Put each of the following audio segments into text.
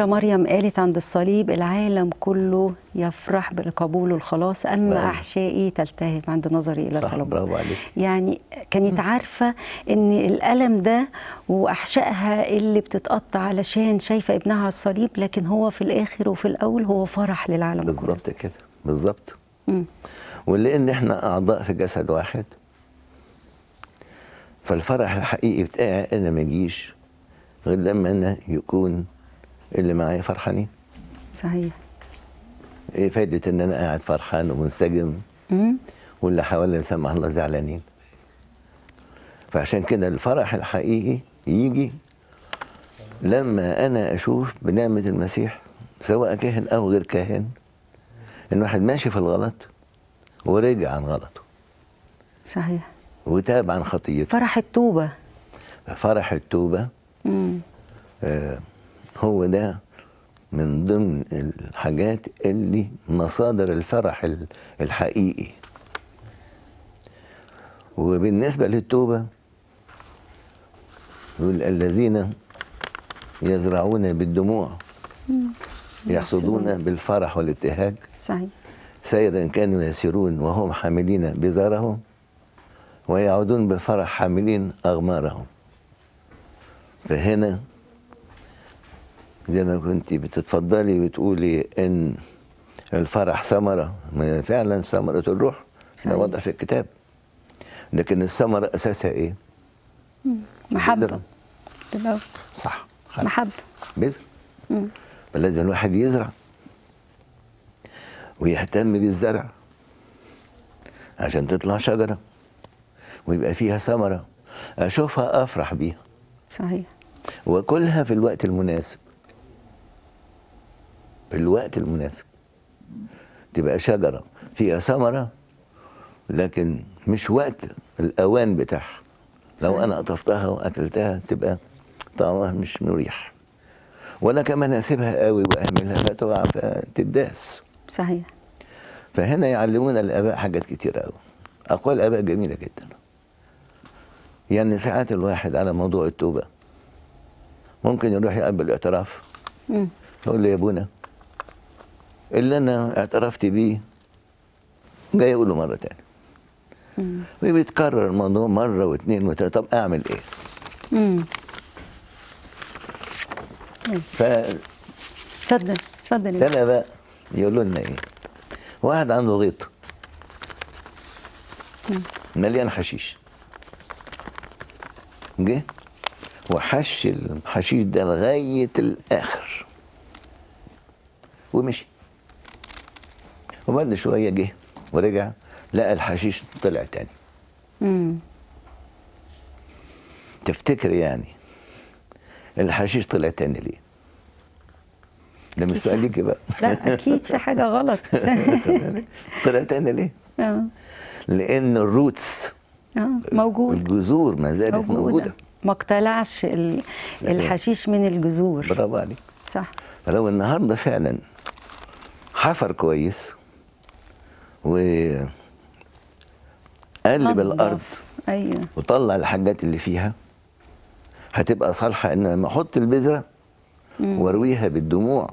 مريم قالت عند الصليب العالم كله يفرح بالقبول والخلاص اما نعم. احشائي تلتهب عند نظري الى صح صلبه برافو عليك يعني كانت عارفه ان الالم ده واحشائها اللي بتتقطع علشان شايفه ابنها على الصليب لكن هو في الاخر وفي الاول هو فرح للعالم كله بالظبط كده بالظبط مم. ولان احنا اعضاء في جسد واحد فالفرح الحقيقي بتاعي انا ما يجيش غير لما انا يكون اللي معايا فرحانين صحيح ايه فايده ان انا قاعد فرحان ومنسجم مم. واللي حواليا لا سمح الله زعلانين فعشان كده الفرح الحقيقي يجي لما انا اشوف بنعمه المسيح سواء كاهن او غير كاهن ان واحد ماشي في الغلط ورجع عن غلطه صحيح وتاب عن خطيته فرح التوبه فرح التوبه مم. آه، هو ده من ضمن الحاجات اللي مصادر الفرح ال- الحقيقي وبالنسبة للتوبة يقول الذين يزرعون بالدموع يحصدون بالفرح والابتهاج صحيح سيرا كانوا يسيرون وهم حاملين بزارهم ويعودون بالفرح حاملين أغمارهم فهنا زي ما كنت بتتفضلي وتقولي ان الفرح ثمرة ما فعلا ثمرة الروح ده صحيح. وضع في الكتاب لكن الثمرة أساسها إيه؟ محبه بذرة. تبقى صح محبه بذر مم. فلازم الواحد يزرع ويهتم بالزرع عشان تطلع شجرة ويبقى فيها ثمرة أشوفها أفرح بيها صحيح وكلها في الوقت المناسب في الوقت المناسب تبقى شجرة فيها ثمرة لكن مش وقت الأوان بتاعها لو صحيح. أنا قطفتها وأكلتها تبقى طعمها مش مريح ولا كمان أسيبها قوي وأهملها فتقع فتداس صحيح فهنا يعلمونا الآباء حاجات كتير قوي أقوال الآباء جميلة جدا يعني ساعات الواحد على موضوع التوبة ممكن يروح يقبل الاعتراف مم. يقول له يا ابونا اللي انا اعترفت بيه جاي اقوله مره تاني مم. وبيتكرر الموضوع مره واثنين وثلاثه طب اعمل ايه؟ مم. فكان اتفضل اتفضل بقى يقولوا لنا ايه؟ واحد عنده غيط مليان حشيش جه وحش الحشيش ده لغايه الاخر ومشي وبعد شويه جه ورجع لقى الحشيش طلع تاني مم. تفتكر يعني الحشيش طلع تاني ليه؟ ده مش سؤال ليكي بقى لا اكيد في حاجه غلط طلع تاني ليه؟ اه لان الروتس اه موجود الجذور ما زالت موجوده, موجوده ما اقتلعش ال- الحشيش من الجذور برافو عليك صح فلو النهارده فعلا حفر كويس و قلب الارض نظف. ايوه وطلع الحاجات اللي فيها هتبقى صالحه ان لما احط البذره وارويها بالدموع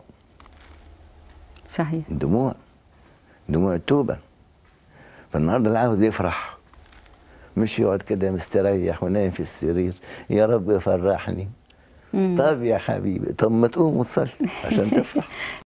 صحيح الدموع دموع التوبه فالنهارده اللي عاوز يفرح مش يقعد كده مستريح ونايم في السرير يا رب فرحني مم. طب يا حبيبي طب ما تقوم وتصلي عشان تفرح